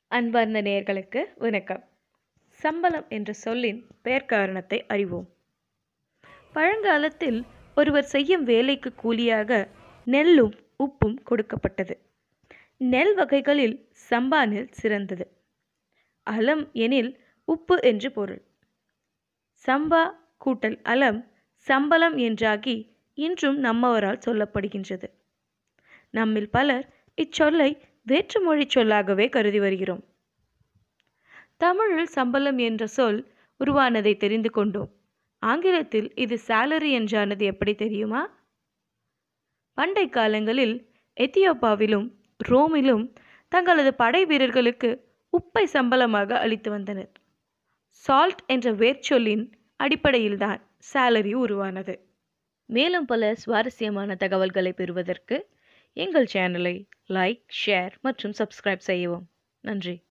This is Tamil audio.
அன்பார்ந்த நேயர்களுக்கு வணக்கம் சம்பளம் என்ற சொல்லின் பெயர் காரணத்தை அறிவோம் பழங்காலத்தில் ஒருவர் செய்யும் வேலைக்கு கூலியாக நெல்லும் உப்பும் கொடுக்கப்பட்டது நெல் வகைகளில் சம்பா நெல் சிறந்தது அலம் எனில் உப்பு என்று பொருள் சம்பா கூட்டல் அலம் சம்பளம் என்றாகி இன்றும் நம்மவரால் சொல்லப்படுகின்றது நம்மில் பலர் இச்சொல்லை வேற்றுமொழி சொல்லாகவே கருதி வருகிறோம் தமிழில் சம்பளம் என்ற சொல் உருவானதை தெரிந்து கொண்டோம் ஆங்கிலத்தில் இது சேலரி என்றானது எப்படி தெரியுமா பண்டை காலங்களில் எத்தியோப்பாவிலும் ரோமிலும் தங்களது படை வீரர்களுக்கு உப்பை சம்பளமாக அளித்து வந்தனர் சால்ட் என்ற வேர்ச்சொல்லின் அடிப்படையில்தான் சேலரி உருவானது மேலும் பல சுவாரஸ்யமான தகவல்களை பெறுவதற்கு எங்கள் சேனலை லைக் ஷேர் மற்றும் சப்ஸ்கிரைப் செய்யவும் நன்றி